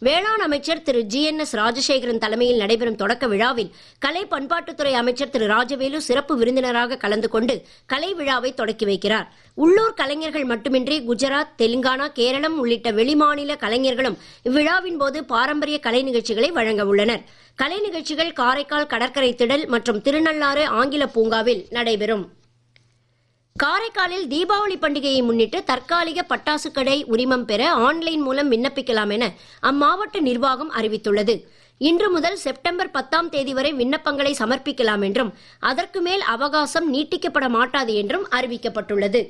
வேளாண் அமைச்சர் Thiru G N S Rajasekaran தலைமையில் நடைபெறும் தொடக்க விழாவில் கலை பண்பாட்டுத்துறை அமைச்சர் திரு ராஜவேலு சிறப்பு விருந்தினராக கலந்து கொண்டு கலை விழாவை தொடக்கி வைக்கிறார் உள்ளூர் கலைஞர்கள் மட்டுமின்றி குஜராத் தெலுங்கானா கேரளம் உள்ளிட்ட வெளிமாநில கலைஞர்களும் இவ்விழாவின் போது பாரம்பரிய கலை நிகழ்ச்சிகளை வழங்க உள்ளனர் கலை நிகழ்ச்சிகள் காரைக்கால் கடற்கரை திடல் மற்றும் திருநள்ளாறு ஆங்கில பூங்காவில் நடைபெறும் காரைக்காலில் தீபாவளி பண்டிகையை முன்னிட்டு தற்காலிக பட்டாசு கடை உரிமம் பெற ஆன்லைன் மூலம் விண்ணப்பிக்கலாம் என அம்மாவட்ட நிர்வாகம் அறிவித்துள்ளது இன்று முதல் செப்டம்பர் பத்தாம் தேதி வரை விண்ணப்பங்களை சமர்ப்பிக்கலாம் என்றும் அதற்கு மேல் அவகாசம் நீட்டிக்கப்பட மாட்டாது என்றும் அறிவிக்கப்பட்டுள்ளது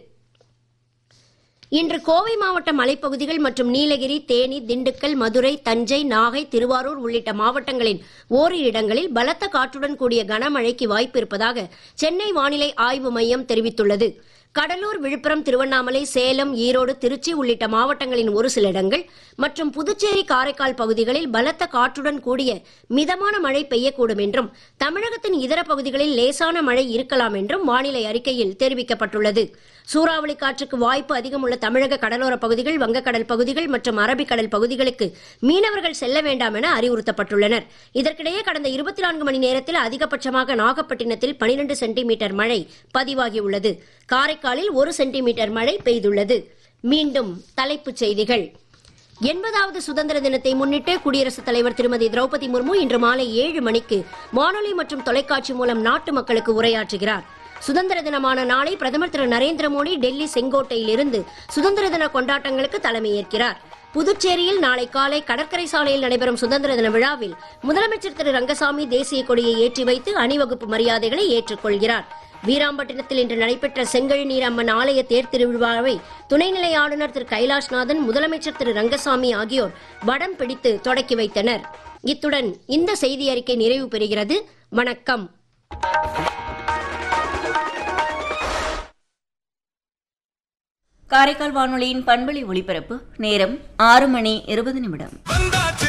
இன்று கோவை மாவட்ட மலைப்பகுதிகள் மற்றும் நீலகிரி தேனி திண்டுக்கல் மதுரை தஞ்சை நாகை திருவாரூர் உள்ளிட்ட மாவட்டங்களின் ஓரிரு இடங்களில் பலத்த காற்றுடன் கூடிய கனமழைக்கு வாய்ப்பு இருப்பதாக சென்னை வானிலை ஆய்வு மையம் தெரிவித்துள்ளது கடலூர் விழுப்புரம் திருவண்ணாமலை சேலம் ஈரோடு திருச்சி உள்ளிட்ட மாவட்டங்களின் ஒரு சில இடங்கள் மற்றும் புதுச்சேரி காரைக்கால் பகுதிகளில் பலத்த காற்றுடன் கூடிய மிதமான மழை பெய்யக்கூடும் என்றும் தமிழகத்தின் இதர பகுதிகளில் லேசான மழை இருக்கலாம் என்றும் வானிலை அறிக்கையில் தெரிவிக்கப்பட்டுள்ளது சூறாவளி காற்றுக்கு வாய்ப்பு அதிகம் உள்ள தமிழக கடலோர பகுதிகள் வங்கக்கடல் பகுதிகள் மற்றும் அரபிக்கடல் பகுதிகளுக்கு மீனவர்கள் செல்ல வேண்டாம் என அறிவுறுத்தப்பட்டுள்ளனர் இதற்கிடையே கடந்த இருபத்தி நான்கு மணி நேரத்தில் அதிகபட்சமாக நாகப்பட்டினத்தில் பனிரெண்டு சென்டிமீட்டர் மழை பதிவாகியுள்ளது காரைக்காலில் ஒரு சென்டிமீட்டர் மழை பெய்துள்ளது மீண்டும் தலைப்புச் செய்திகள் எண்பதாவது சுதந்திர தினத்தை முன்னிட்டு குடியரசுத் தலைவர் திருமதி திரௌபதி முர்மு இன்று மாலை ஏழு மணிக்கு வானொலி மற்றும் தொலைக்காட்சி மூலம் நாட்டு மக்களுக்கு உரையாற்றுகிறார் சுதந்திர தினமான நாளை பிரதமர் திரு நரேந்திர மோடி டெல்லி செங்கோட்டையில் இருந்து சுதந்திர தின கொண்டாட்டங்களுக்கு தலைமையேற்கிறார் புதுச்சேரியில் நாளை காலை கடற்கரை சாலையில் நடைபெறும் சுதந்திர தின விழாவில் முதலமைச்சர் திரு ரங்கசாமி தேசிய கொடியை ஏற்றி வைத்து அணிவகுப்பு மரியாதைகளை ஏற்றுக்கொள்கிறார் வீராம்பட்டினத்தில் இன்று நடைபெற்ற செங்கழுநீர் அம்மன் ஆலய தேர் திருவிழாவை துணைநிலை ஆளுநர் திரு கைலாஷ்நாதன் முதலமைச்சர் திரு ரங்கசாமி ஆகியோர் வடம் பிடித்து தொடக்கி வைத்தனர் இத்துடன் இந்த செய்தி அறிக்கை நிறைவு பெறுகிறது வணக்கம் காரைக்கால் வானொலியின் பண்பலை ஒளிபரப்பு நேரம் ஆறு மணி இருபது நிமிடம் வந்தாச்சு